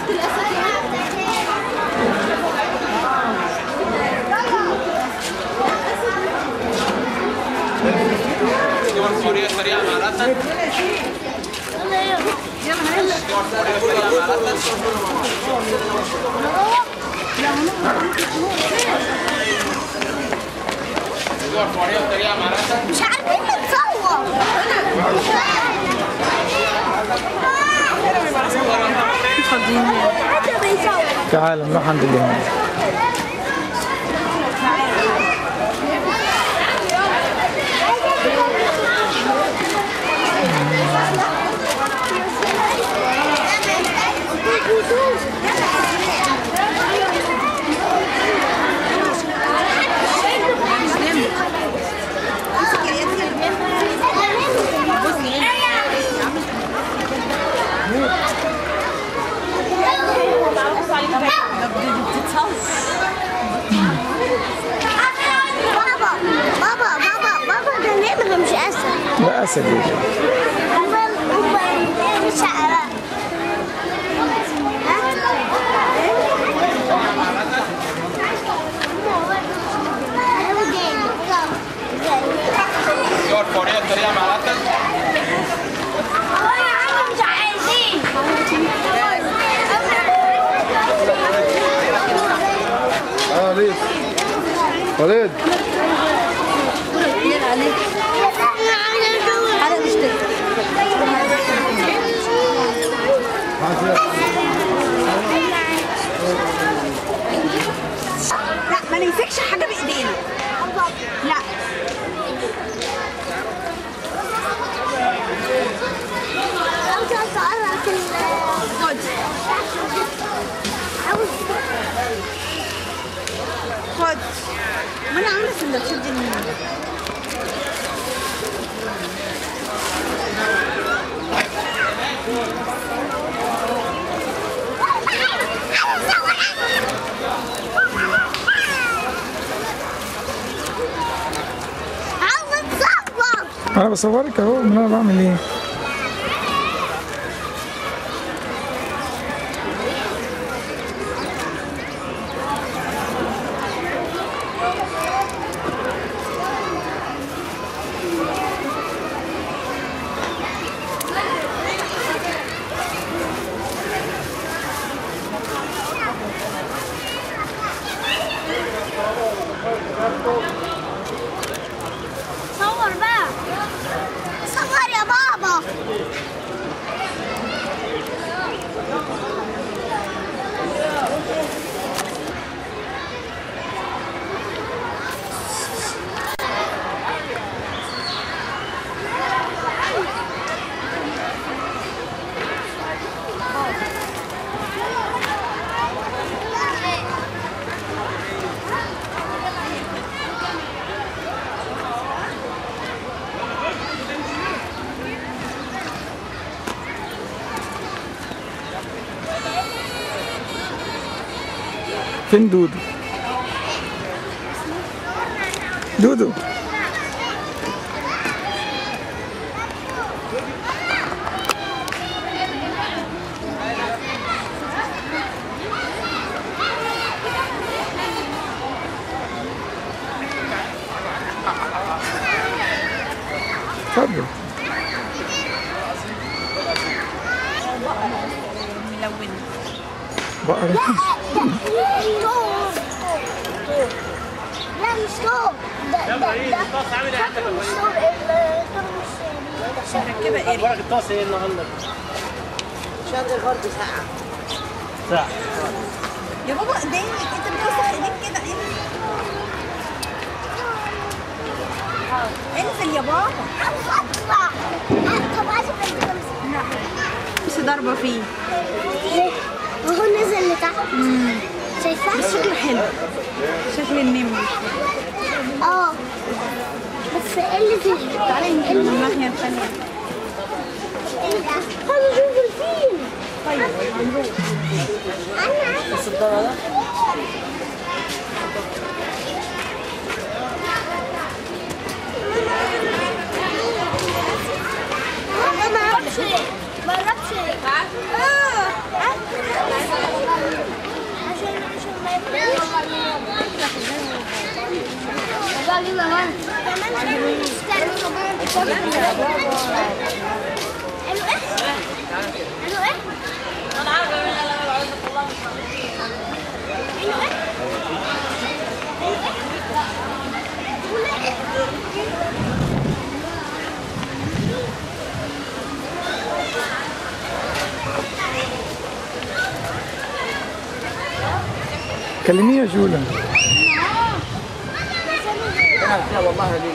صور فورية سريعة مع الأسد صور فورية سريعة مع الأسد صور فورية سريعة مع الأسد مش عارفين نتصور حد بيصور تعال نروح عند اليمين بابا بابا بابا بابا ده نمر مش اسد لا اسد يجي امال امال مش عارف صور فورية سريعة مع الأسد مش عايزين اه وليد وليد لا ما نمسكش حاجه بايدينا لا خد خد ما انا عامله سندوتشات دي لمين؟ عاوز اتصور انا بصورك اهو امال انا بعمل ايه صور بقى صور يا بابا فين دودو دودو اتفضل ملون بقرة لا مش طوب ده ده ده شكله مش طوب الطرموش مركبه ايه ورق الطاسه ايه النهارده؟ ساعة يا بابا ايديك انت بتوسخ ايديك كده انزل انزل يا بابا عاوز اطلع طب عايز ابقى مش ضاربه فيه وهو نزل لتحت شايفاه شكله حلو شكل النمر اه بس ايه اللي فيه تعالي نجيب من الناحيه الثانيه ايه ده هذا شوف الفيل طيب انا عايزه ما اعرفش ما اعرفش عليه زمان قالوا ايه؟ قالوا ايه؟ كلميه يا جولا والله دي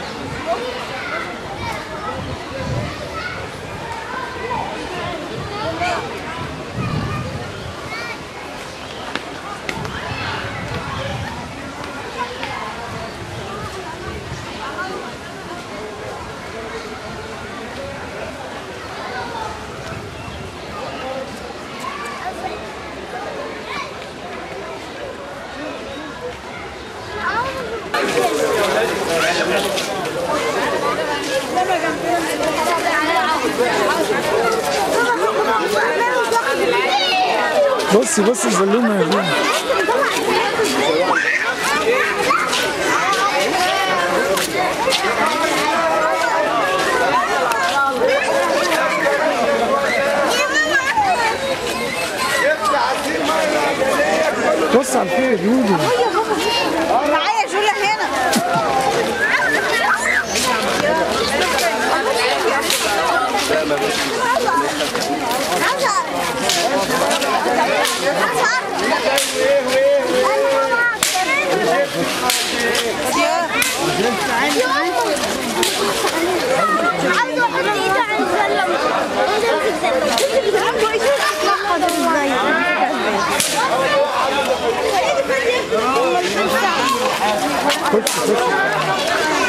بصي بصي الزلومه يا جولا بص على الخير يا جودي معايا جولا هنا عايزة احط ايدي على الزلم خش خش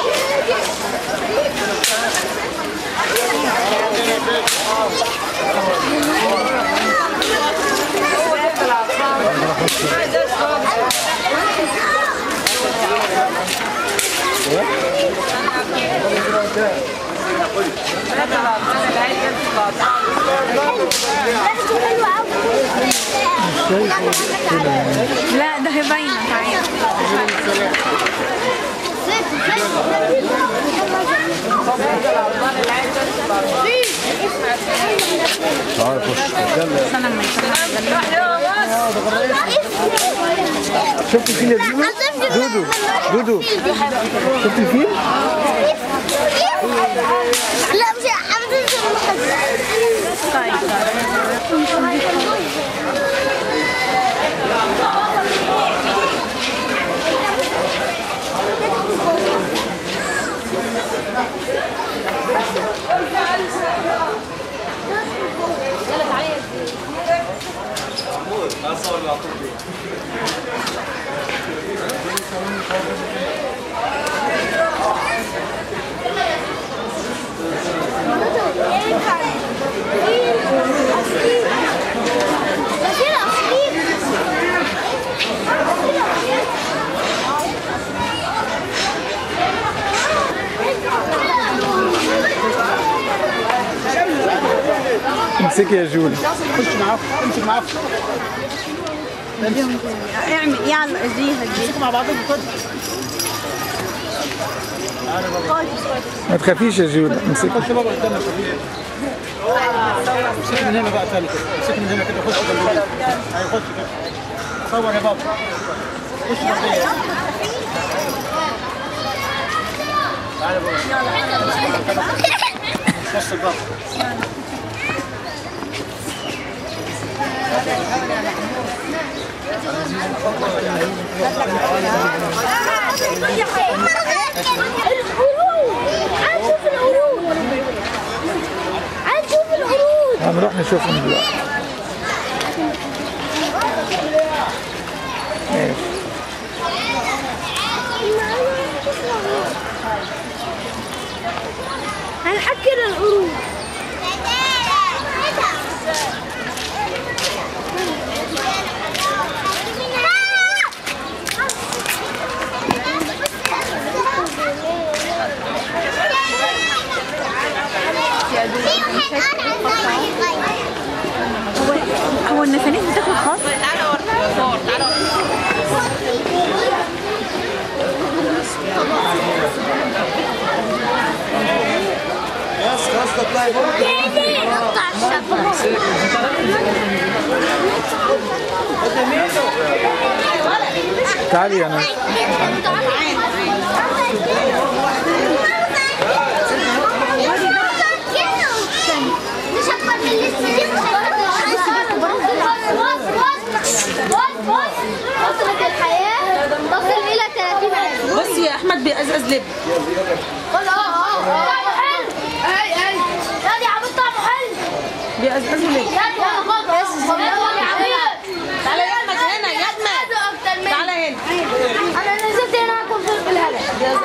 لا ده هي باينه تعالى استنى ما شفت الفيل يا جولا دودو دودو شفت الفيل لا مش عايزة امسكي يا جولا اعمل يلا اديها دي مع بعضهم كده ما تخافيش يا جولا امسكي خش بابا قدامك امسك من هنا بقى تاني كده امسك من هنا كده خش جنبي ايوه خش كده صور يا بابا خش جنبي تعالى بابا خش بابا العروض عايز اشوف العروض عايز اشوف العروض هنروح نشوفهم دلوقتي ماشي هنحكي العروض هو النسانيس بتاكل خاص تعالى ورا تعالى ورا نقطع الشبكة تعالي انا مش اكبر من اللي وصلت الحياة تصل إلى 30 عام بص يا احمد بيقزقز لب قول اه اه طعمه حلو اي اي يا دي عبد طعمه حلو بيقزقز لب يا دي انا خلاص تعالى يا احمد هنا يا احمد اكتر من تعالى هنا انا نزلت هنا اكل في الهلا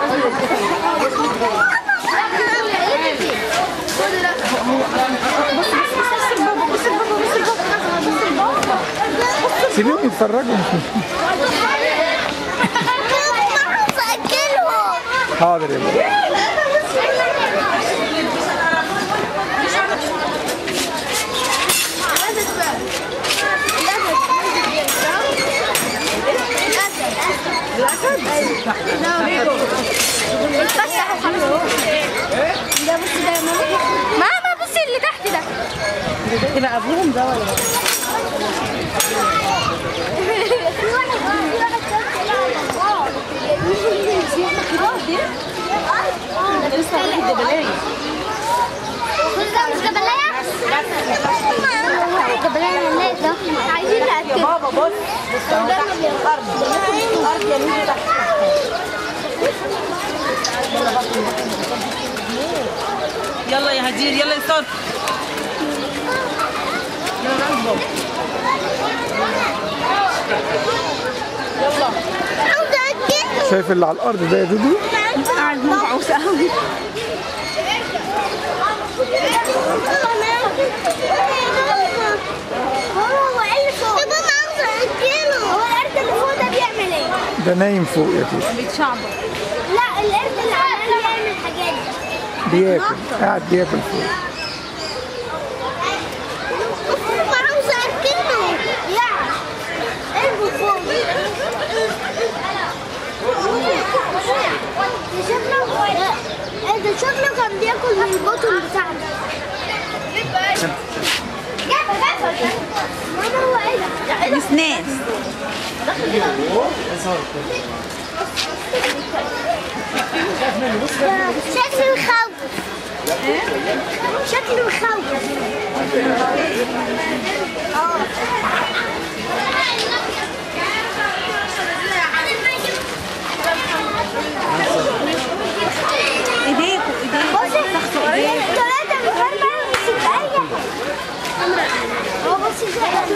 سيبيهم يتفرجوا حاضر يا بابا ماما بصي اللي تحت ده يبقى ابوهم ده ولا لسه واحد دبلايه كل ده مش جبلايه؟ جبلايه من ده عايزين نأكل بابا بص بص اهو تحت الارض الارض يا نيجي تحت يلا يا هدير يلا يا صوت يلا راس بابا شايف اللي على الارض ده يا دودو قاعد مبعوث قوي هو ايه اللي فوق؟ طب انا عاوزه اكله هو القرد اللي فوق ده بيعمل ايه؟ ده نايم فوق يا تيتا بيتشعبط لا القرد اللي عمال يعمل حاجات دي بياكل قاعد بياكل فوق ما عاوزه اكله يا قرد فوق ده شكله لا، ده شكله كان بياكل من البطن بتاعنا ماما هو ايه ده؟ نسناس شكله يخوف شكله يخوف ايديكوا ايديكوا بصي ثلاثة من غير ما يمسك أي حاجة. هو بصي